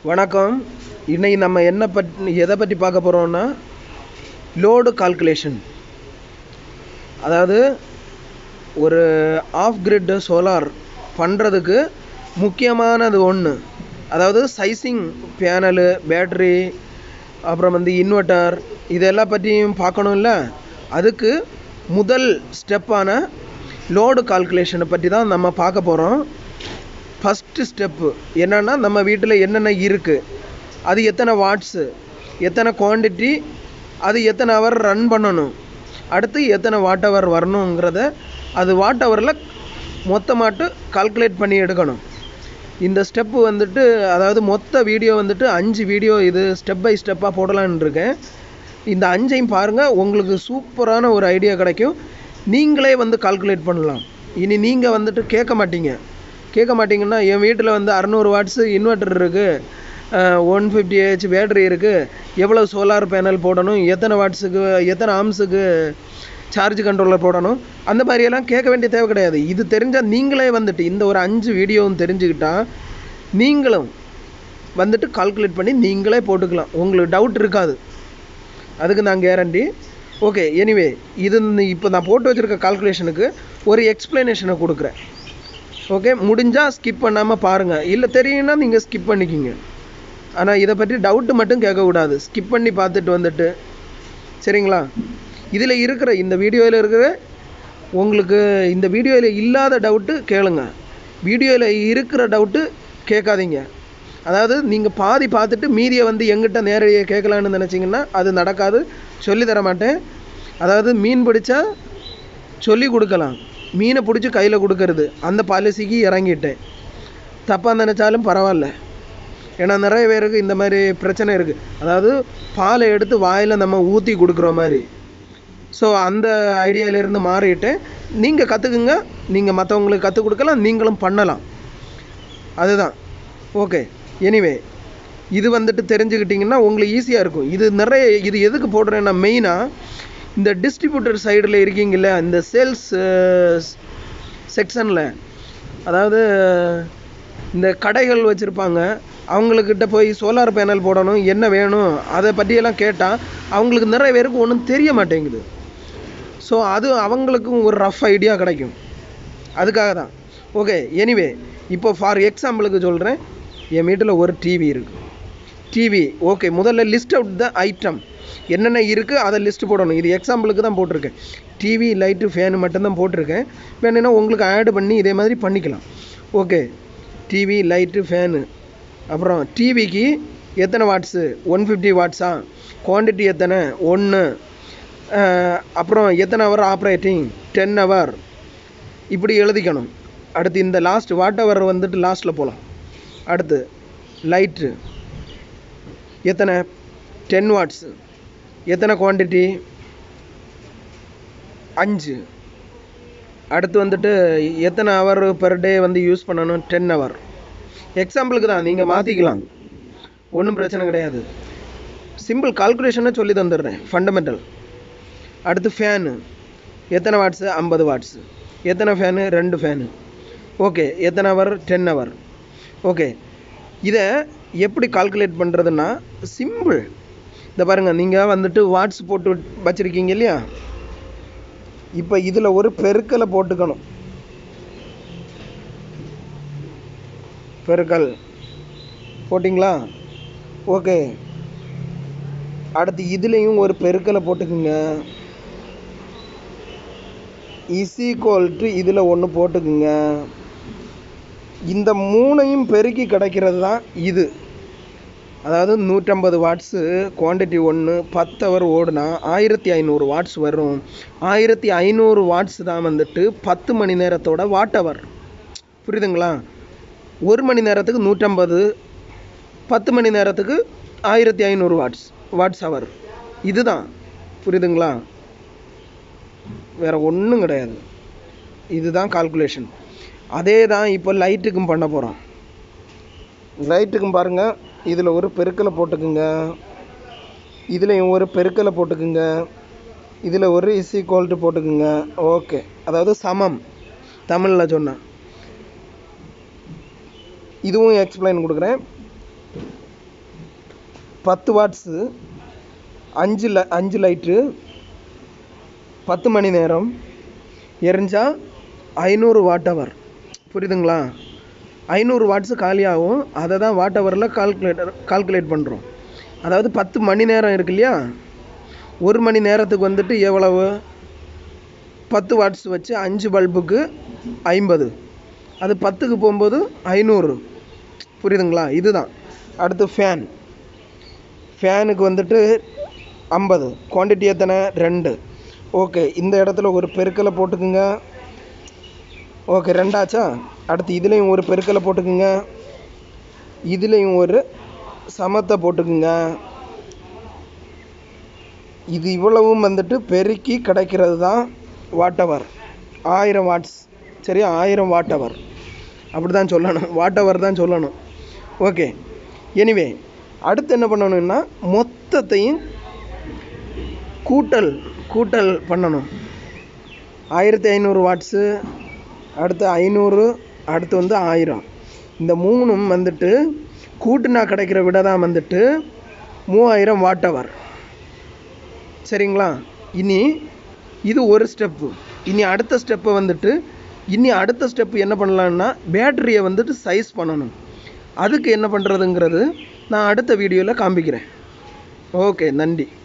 வணக்கம் இன்னைக்கு நம்ம என்ன பற்றி எதை பற்றி பார்க்க போகிறோம்னா லோடு கால்குலேஷன் அதாவது ஒரு ஆஃப் கிரிட் சோலார் பண்ணுறதுக்கு முக்கியமானது ஒன்று அதாவது சைசிங் பேனலு பேட்ரி அப்புறம் வந்து இன்வெர்ட்டர் இதெல்லாம் பற்றியும் பார்க்கணும்ல அதுக்கு முதல் ஸ்டெப்பான லோடு கால்குலேஷனை பற்றி தான் நம்ம பார்க்க போகிறோம் ஃபஸ்ட்டு ஸ்டெப்பு என்னென்னா நம்ம வீட்டில் என்னென்ன இருக்குது அது எத்தனை வாட்ஸு எத்தனை குவான்டிட்டி அது எத்தனை ஹவர் ரன் பண்ணணும் அடுத்து எத்தனை வாட் ஹவர் வரணுங்கிறத அது வாட் ஹவரில் மொத்தமாட்டு கால்குலேட் பண்ணி எடுக்கணும் இந்த ஸ்டெப்பு வந்துட்டு அதாவது மொத்த வீடியோ வந்துட்டு அஞ்சு வீடியோ இது ஸ்டெப் பை ஸ்டெப்பாக போடலான்னு இருக்கேன் இந்த அஞ்சையும் பாருங்கள் உங்களுக்கு சூப்பரான ஒரு ஐடியா கிடைக்கும் நீங்களே வந்து கால்குலேட் பண்ணலாம் இனி நீங்கள் வந்துட்டு கேட்க மாட்டீங்க கேட்க மாட்டிங்கன்னா என் வீட்டில் வந்து அறநூறு வாட்ஸு இன்வெர்ட்டர் இருக்குது ஒன் ஃபிஃப்டி ஹெச் பேட்ரி இருக்குது எவ்வளோ சோலார் பேனல் போடணும் எத்தனை வாட்ஸுக்கு எத்தனை ஆம்ஸுக்கு சார்ஜ் கண்ட்ரோலர் போடணும் அந்த மாதிரியெல்லாம் கேட்க வேண்டிய தேவை கிடையாது இது தெரிஞ்சால் நீங்களே வந்துட்டு இந்த ஒரு அஞ்சு வீடியோவும் தெரிஞ்சுக்கிட்டா நீங்களும் வந்துட்டு கால்குலேட் பண்ணி நீங்களே போட்டுக்கலாம் உங்களுக்கு டவுட் இருக்காது அதுக்கு நான் கேரண்டி ஓகே எனிவே இது இப்போ நான் போட்டு வச்சுருக்க கால்குலேஷனுக்கு ஒரு எக்ஸ்ப்ளனேஷனை கொடுக்குறேன் ஓகே முடிஞ்சால் ஸ்கிப் பண்ணாமல் பாருங்கள் இல்லை தெரியும்னா நீங்கள் ஸ்கிப் பண்ணிக்கிங்க ஆனால் இதை பற்றி டவுட்டு மட்டும் கேட்கக்கூடாது ஸ்கிப் பண்ணி பார்த்துட்டு வந்துட்டு சரிங்களா இதில் இருக்கிற இந்த வீடியோவில் இருக்கிற உங்களுக்கு இந்த வீடியோவில் இல்லாத டவுட்டு கேளுங்க வீடியோவில் இருக்கிற டவுட்டு கேட்காதீங்க அதாவது நீங்கள் பாதி பார்த்துட்டு மீதியை வந்து எங்கிட்ட நேரடியாக கேட்கலான்னு நினச்சிங்கன்னா அது நடக்காது சொல்லி தர மாட்டேன் அதாவது மீன் பிடிச்சா சொல்லி கொடுக்கலாம் மீனை பிடிச்சி கையில் கொடுக்கறது அந்த பாலிசிக்கு இறங்கிட்டேன் தப்பாக நினச்சாலும் பரவாயில்ல ஏன்னா நிறைய பேருக்கு இந்த மாதிரி பிரச்சனை இருக்குது அதாவது பாலை எடுத்து வாயில் நம்ம ஊற்றி கொடுக்குற மாதிரி ஸோ அந்த ஐடியாவிலேருந்து மாறிட்டு நீங்கள் கற்றுக்குங்க நீங்கள் மற்றவங்களுக்கு கற்றுக் கொடுக்கலாம் நீங்களும் பண்ணலாம் அதுதான் ஓகே எனிவே இது வந்துட்டு தெரிஞ்சுக்கிட்டிங்கன்னா உங்களுக்கு ஈஸியாக இருக்கும் இது நிறைய இது எதுக்கு போடுறேன்னா மெயினாக இந்த டிஸ்ட்ரிபியூட்டர் சைடில் இருக்கீங்கல்ல இந்த சேல்ஸ் செக்ஷனில் அதாவது இந்த கடைகள் வச்சுருப்பாங்க அவங்கக்கிட்ட போய் சோலார் பேனல் போடணும் என்ன வேணும் அதை பற்றியெல்லாம் கேட்டால் அவங்களுக்கு நிறைய பேருக்கு ஒன்றும் தெரிய மாட்டேங்குது ஸோ அது அவங்களுக்கும் ஒரு ரஃப் ஐடியா கிடைக்கும் அதுக்காக தான் ஓகே எனிவே இப்போ ஃபார் எக்ஸாம்பிளுக்கு சொல்கிறேன் என் வீட்டில் ஒரு டிவி இருக்குது டிவி ஓகே முதல்ல லிஸ்ட் அவுட் த ஐட்டம் என்னென்ன இருக்குது அதை லிஸ்ட் போடணும் இது எக்ஸாம்பிளுக்கு தான் போட்டிருக்கேன் டிவி லைட்டு ஃபேனு மட்டும்தான் போட்டிருக்கேன் வேணுன்னா உங்களுக்கு ஆட் பண்ணி இதே மாதிரி பண்ணிக்கலாம் ஓகே டிவி லைட்டு ஃபேனு அப்புறம் டிவிக்கு எத்தனை வாட்ஸு ஒன் ஃபிஃப்டி வாட்ஸா குவான்டிட்டி எத்தனை ஒன்று அப்புறம் எத்தனை ஹவர் ஆப்ரேட்டிங் டென் ஹவர் இப்படி எழுதிக்கணும் அடுத்து இந்த லாஸ்ட் வாட் ஹவர் வந்துட்டு லாஸ்ட்டில் போகலாம் அடுத்து லைட்டு எத்தனை டென் வாட்ஸு எத்தனை குவான்டிட்டி அஞ்சு அடுத்து வந்துட்டு எத்தனை ஹவர் பெர் டே வந்து யூஸ் பண்ணணும் டென் ஹவர் எக்ஸாம்பிளுக்கு தான் நீங்கள் மாற்றிக்கலாம் ஒன்றும் பிரச்சனை கிடையாது சிம்பிள் கால்குலேஷனை சொல்லி தந்துடுறேன் ஃபண்டமெண்டல் அடுத்து ஃபேனு எத்தனை வாட்ஸு ஐம்பது வாட்ஸு எத்தனை ஃபேனு ரெண்டு ஃபேனு ஓகே எத்தனை ஹவர் டென் ஹவர் ஓகே இதை எப்படி கால்குலேட் பண்ணுறதுன்னா சிம்பிள் இந்த பாருங்கள் நீங்கள் வந்துட்டு வாட்ஸ் போட்டு வச்சுருக்கீங்க இல்லையா இப்போ இதில் ஒரு பெருக்கலை போட்டுக்கணும் பெருக்கல் போட்டிங்களா ஓகே அடுத்து இதுலேயும் ஒரு பெருக்கலை போட்டுக்குங்க இஸ் ஈக்குவல் டு இதில் ஒன்று போட்டுக்குங்க இந்த மூணையும் பெருக்கி கிடைக்கிறது தான் இது அதாவது நூற்றம்பது வாட்ஸு குவான்டிட்டி ஒன்று பத்து ஹவர் ஓடுனா ஆயிரத்தி ஐநூறு வாட்ஸ் வரும் ஆயிரத்தி ஐநூறு வாட்ஸ் தான் வந்துட்டு பத்து மணி நேரத்தோட வாட் ஹவர் புரியுதுங்களா ஒரு மணி நேரத்துக்கு நூற்றம்பது பத்து மணி நேரத்துக்கு ஆயிரத்தி ஐநூறு வாட்ஸ் வாட்ஸ் ஹவர் இதுதான் புரியுதுங்களா வேறு ஒன்றும் கிடையாது இதுதான் கால்குலேஷன் அதே தான் இப்போ லைட்டுக்கும் பண்ண போகிறோம் லைட்டுக்கும் பாருங்கள் இதில் ஒரு பெருக்கலை போட்டுக்குங்க இதுலேயும் ஒரு பெருக்கலை போட்டுக்குங்க இதில் ஒரு இஸ் ஈக்குவல்ட்டு போட்டுக்குங்க ஓகே அதாவது சமம் தமிழில் சொன்னேன் இதுவும் எக்ஸ்பிளைன் கொடுக்குறேன் பத்து வாட்ஸு அஞ்சு ல அஞ்சு லைட்ரு பத்து மணி நேரம் எரிஞ்சா ஐநூறு வாட் ஹவர் புரியுதுங்களா ஐநூறு வாட்ஸு காலியாகும் அதை தான் வாட் ஹவரில் கால்குலேட்டர் கால்குலேட் பண்ணுறோம் அதாவது பத்து மணி நேரம் இருக்கு இல்லையா ஒரு மணி நேரத்துக்கு வந்துட்டு எவ்வளவு பத்து வாட்ஸ் வச்சு அஞ்சு பல்புக்கு ஐம்பது அது பத்துக்கு போகும்போது ஐநூறு புரியுதுங்களா இதுதான் அடுத்து ஃபேன் ஃபேனுக்கு வந்துட்டு ஐம்பது குவான்டிட்டி எத்தனை ரெண்டு ஓகே இந்த இடத்துல ஒரு பெருக்கலை போட்டுக்குங்க ஓகே ரெண்டாச்சா அடுத்து இதுலேயும் ஒரு பெருக்கலை போட்டுக்குங்க இதுலேயும் ஒரு சமத்தை போட்டுக்குங்க இது இவ்வளவும் வந்துட்டு பெருக்கி கிடைக்கிறது தான் வாட் ஹவர் ஆயிரம் வாட்ஸ் சரியா ஆயிரம் வாட் ஹவர் அப்படி தான் சொல்லணும் வாட் ஹவர் தான் சொல்லணும் ஓகே எனிவே அடுத்து என்ன பண்ணணும்னா மொத்தத்தையும் கூட்டல் கூட்டல் பண்ணணும் ஆயிரத்தி ஐநூறு வாட்ஸு அடுத்து ஐநூறு அடுத்து வந்து ஆயிரம் இந்த மூணும் வந்துட்டு கூட்டுனா கிடைக்கிற விட தான் வந்துட்டு மூவாயிரம் வாட் ஹவர் சரிங்களா இனி இது ஒரு ஸ்டெப்பு இனி அடுத்த ஸ்டெப்பை வந்துட்டு இனி அடுத்த ஸ்டெப்பு என்ன பண்ணலான்னா பேட்டரியை வந்துட்டு சைஸ் பண்ணணும் அதுக்கு என்ன பண்ணுறதுங்கிறது நான் அடுத்த வீடியோவில் காமிக்கிறேன் ஓகே நன்றி